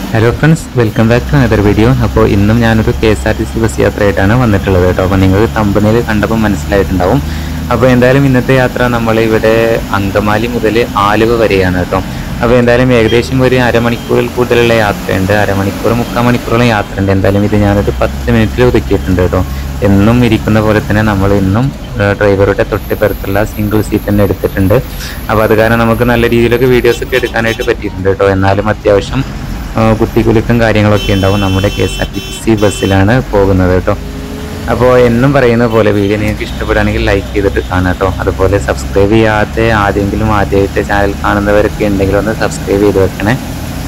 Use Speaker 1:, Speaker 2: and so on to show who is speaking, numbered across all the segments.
Speaker 1: hello friends welcome back to another video അപ്പോൾ ഇന്നും ഞാനൊരു K S R T C bus യാത്രയായിട്ടാണ് വന്നിട്ടുള്ളത് കേട്ടോ അപ്പോൾ നിങ്ങൾ തമ്പനിയിൽ കണ്ടപ്പോൾ മനസ്സിലായിട്ടുണ്ടാവും അപ്പോൾ എന്തായാലും ഇന്നത്തെ യാത്ര നമ്മൾ ഇവിടെ അങ്കമാലി മുതൽ ആലുവ വരെയാണ് കേട്ടോ അപ്പോൾ എന്തായാലും ഏകദേശം ഒരു അരമണിക്കൂറിൽ കൂടുതലുള്ള യാത്രയുണ്ട് അരമണിക്കൂർ മുക്കാൽ മണിക്കൂറോളം യാത്രയുണ്ട് എന്തായാലും ഇത് ഞാനൊരു പത്ത് മിനിറ്റിൽ ഒതുക്കിയിട്ടുണ്ട് കേട്ടോ എന്നും ഇരിക്കുന്ന പോലെ തന്നെ നമ്മൾ ഇന്നും ഡ്രൈവറുടെ തൊട്ടിപ്പുറത്തുള്ള സിംഗിൾ സീറ്റ് തന്നെ എടുത്തിട്ടുണ്ട് അപ്പോൾ അത് കാരണം നമുക്ക് നല്ല രീതിയിലൊക്കെ വീഡിയോസ് ഒക്കെ എടുക്കാനായിട്ട് പറ്റിയിട്ടുണ്ട് കേട്ടോ എന്നാലും അത്യാവശ്യം ആ, കുത്തിക്കുലുക്കും കാര്യങ്ങളൊക്കെ ഉണ്ടാവും നമ്മുടെ K S R T C ബസ്സിലാണ് പോകുന്നത് കേട്ടോ അപ്പോൾ എന്നും പറയുന്ന പോലെ വീഡിയോ നിങ്ങൾക്ക് ഇഷ്ടപ്പെടുകയാണെങ്കിൽ ലൈക്ക് ചെയ്തിട്ട് കാണാം കേട്ടോ അതുപോലെ സബ്സ്ക്രൈബ് ചെയ്യാതെ ആദ്യമെങ്കിലും ആദ്യമായിട്ട് ചാനൽ കാണുന്നവരൊക്കെ ഉണ്ടെങ്കിൽ ഒന്ന് സബ്സ്ക്രൈബ് ചെയ്ത് വെക്കണേ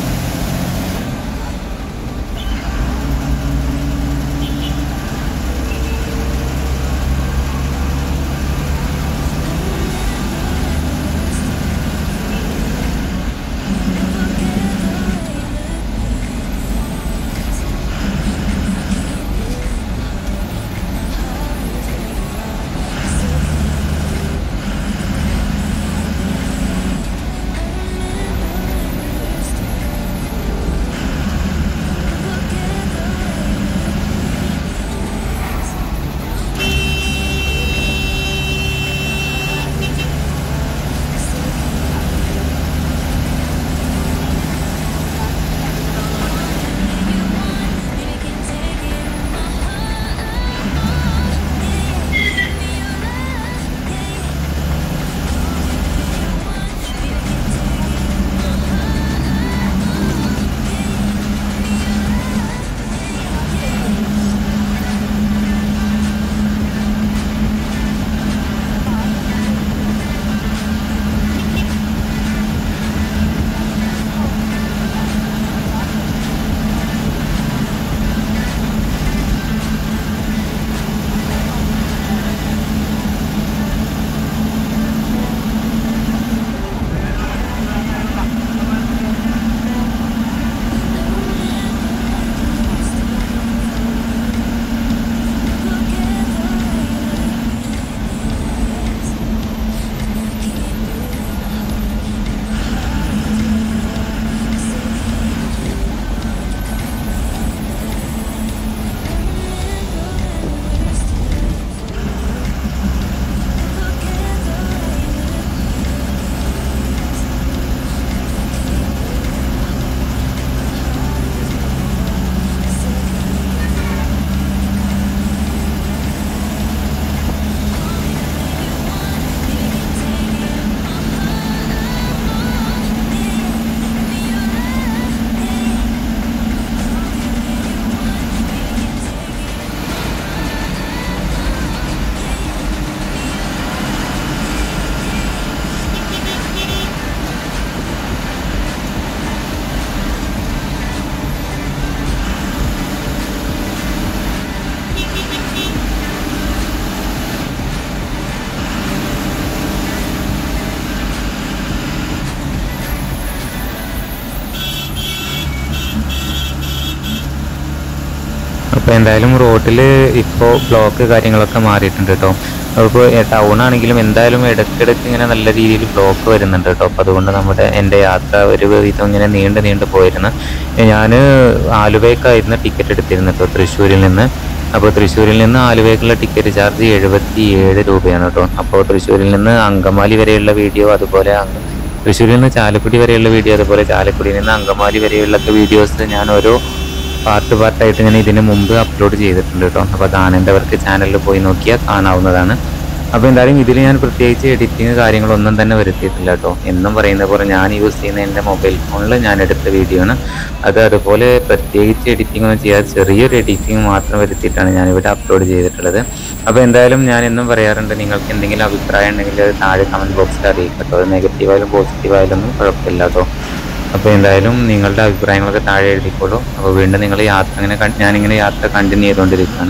Speaker 1: അപ്പോൾ എന്തായാലും റോഡിൽ ഇപ്പോൾ ബ്ലോക്ക് കാര്യങ്ങളൊക്കെ മാറിയിട്ടുണ്ട് കേട്ടോ അപ്പോൾ ടൗൺ ആണെങ്കിലും എന്തായാലും ഇടയ്ക്കിടയ്ക്ക് ഇങ്ങനെ നല്ല രീതിയിൽ ബ്ലോക്ക് വരുന്നുണ്ട് കേട്ടോ അപ്പോൾ അതുകൊണ്ട് നമ്മുടെ എൻ്റെ യാത്ര ഒരു വിധം ഇങ്ങനെ നീണ്ട് നീണ്ട് പോയിരുന്നു ഞാൻ ആലുവയ്ക്കായിരുന്നു ടിക്കറ്റ് എടുത്തിരുന്നത് കേട്ടോ തൃശ്ശൂരിൽ നിന്ന് അപ്പോൾ തൃശ്ശൂരിൽ നിന്ന് ആലുവയ്ക്കുള്ള ടിക്കറ്റ് ചാർജ് എഴുപത്തി ഏഴ് രൂപയാണ് കേട്ടോ അപ്പോൾ തൃശ്ശൂരിൽ നിന്ന് അങ്കമാലി വരെയുള്ള വീഡിയോ അതുപോലെ അങ്ങ് തൃശ്ശൂരിൽ നിന്ന് ചാലക്കുടി വരെയുള്ള വീഡിയോ അതുപോലെ ചാലക്കുടിയിൽ നിന്ന് അങ്കമാലി വരെയുള്ള വീഡിയോസ് ഞാൻ ഓരോ പാർട്ട് പാർട്ടായിട്ട് ഞാൻ ഇതിന് മുമ്പ് അപ്ലോഡ് ചെയ്തിട്ടുണ്ട് കേട്ടോ അപ്പോൾ കാണേണ്ടവർക്ക് ചാനലിൽ പോയി നോക്കിയാൽ കാണാവുന്നതാണ് അപ്പോൾ എന്തായാലും ഇതിൽ ഞാൻ പ്രത്യേകിച്ച് എഡിറ്റിങ് കാര്യങ്ങളൊന്നും തന്നെ വരുത്തിയിട്ടില്ല കേട്ടോ എന്നും പറയുന്ന പോലെ ഞാൻ യൂസ് ചെയ്യുന്ന എൻ്റെ മൊബൈൽ ഫോണിൽ ഞാൻ എടുത്ത വീഡിയോ ആണ് അത് അതുപോലെ പ്രത്യേകിച്ച് എഡിറ്റിംഗ് ഒന്നും ചെയ്യാതെ ചെറിയൊരു എഡിറ്റിംഗ് മാത്രം വരുത്തിയിട്ടാണ് ഞാനിവിടെ അപ്ലോഡ് ചെയ്തിട്ടുള്ളത് അപ്പോൾ എന്തായാലും ഞാൻ എന്നും പറയാറുണ്ട് നിങ്ങൾക്ക് എന്തെങ്കിലും അഭിപ്രായം ഉണ്ടെങ്കിൽ അത് താഴെ കമൻറ്റ് ബോക്സിൽ അറിയിക്കും കേട്ടോ അത് നെഗറ്റീവായാലും പോസിറ്റീവായാലും ഒന്നും കുഴപ്പമില്ല കേട്ടോ അപ്പോൾ എന്തായാലും നിങ്ങളുടെ അഭിപ്രായങ്ങളൊക്കെ താഴെ എഴുതിക്കോളൂ അപ്പോൾ വീണ്ടും നിങ്ങൾ യാത്ര ഇങ്ങനെ കൺ- ഞാനിങ്ങനെ യാത്ര കണ്ടിന്യൂ ചെയ്തുകൊണ്ടിരിക്കുകയാണ്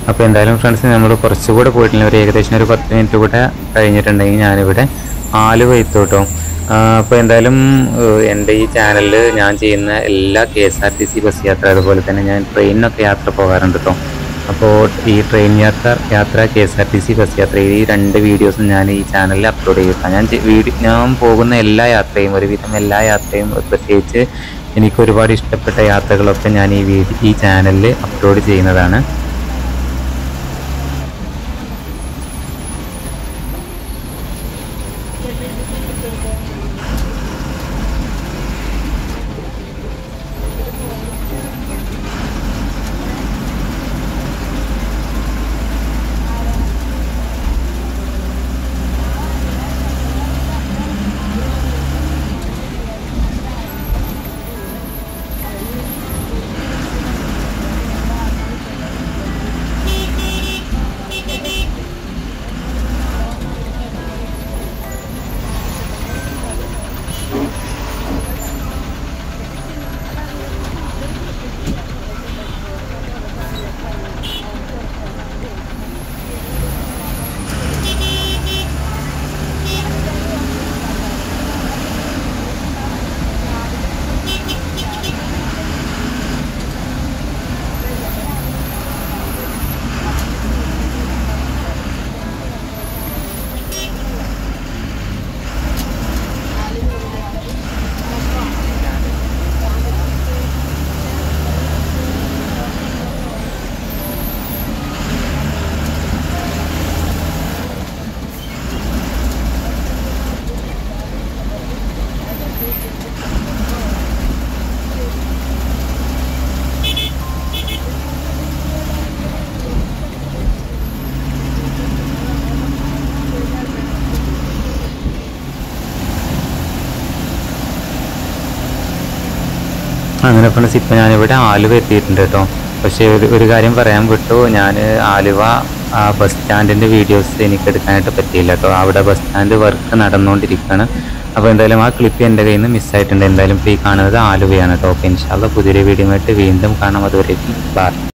Speaker 1: അപ്പോൾ എന്തായാലും ഫ്രണ്ട്സ് നമ്മൾ കുറച്ചുകൂടെ പോയിട്ടില്ല ഒരു ഏകദേശം ഒരു പത്ത് മിനിറ്റ് കൂടെ കഴിഞ്ഞിട്ടുണ്ടെങ്കിൽ ഞാനിവിടെ ആലുവ എത്തും കേട്ടോ അപ്പോൾ എന്തായാലും ഏഹ്, എൻ്റെ ഈ ചാനലിൽ ഞാൻ ചെയ്യുന്ന എല്ലാ K S R T C bus യാത്ര അതുപോലെ തന്നെ ഞാൻ ട്രെയിനിനൊക്കെ യാത്ര പോകാറുണ്ട് കേട്ടോ അപ്പോൾ ഈ ട്രെയിൻ യാത്ര യാത്ര K S R T C bus യാത്ര ഈ രണ്ട് വീഡിയോസും ഞാൻ ഈ ചാനലിൽ അപ്ലോഡ് ചെയ്യുക ഞാൻ ചെ- വീഡിയോ ഞാൻ പോകുന്ന എല്ലാ യാത്രയും ഒരുവിധം എല്ലാ യാത്രയും പ്രത്യേകിച്ച് എനിക്ക് ഒരുപാട് ഇഷ്ടപ്പെട്ട യാത്രകളൊക്കെ ഞാൻ ഈ വീഡിയോ ഈ ചാനലിൽ അപ്ലോഡ് ചെയ്യുന്നതാണ് അങ്ങനെ ഫ്രണ്ട്സ് ഇപ്പം ഞാനിവിടെ ആലുവ എത്തിയിട്ടുണ്ട് കേട്ടോ പക്ഷേ ഒരു ഒരു കാര്യം പറയാൻ വിട്ടു ഞാൻ ആലുവ ആ ബസ് സ്റ്റാൻഡിൻ്റെ വീഡിയോസ് എനിക്ക് എടുക്കാനായിട്ട് പറ്റിയില്ല കേട്ടോ അവിടെ ബസ് സ്റ്റാൻഡ് വർക്ക് നടന്നുകൊണ്ടിരിക്കുകയാണ് അപ്പോൾ എന്തായാലും ആ ക്ലിപ്പ് എൻ്റെ കയ്യിൽ നിന്ന് മിസ്സായിട്ടുണ്ട് എന്തായാലും ഇപ്പോൾ ഈ കാണുന്നത് ആലുവയാണ് കേട്ടോ ഓക്കെ ഇൻഷാല്ല പുതിയൊരു വീഡിയോ ആയിട്ട് വീണ്ടും കാണാം അതുവരേക്കും ബായ്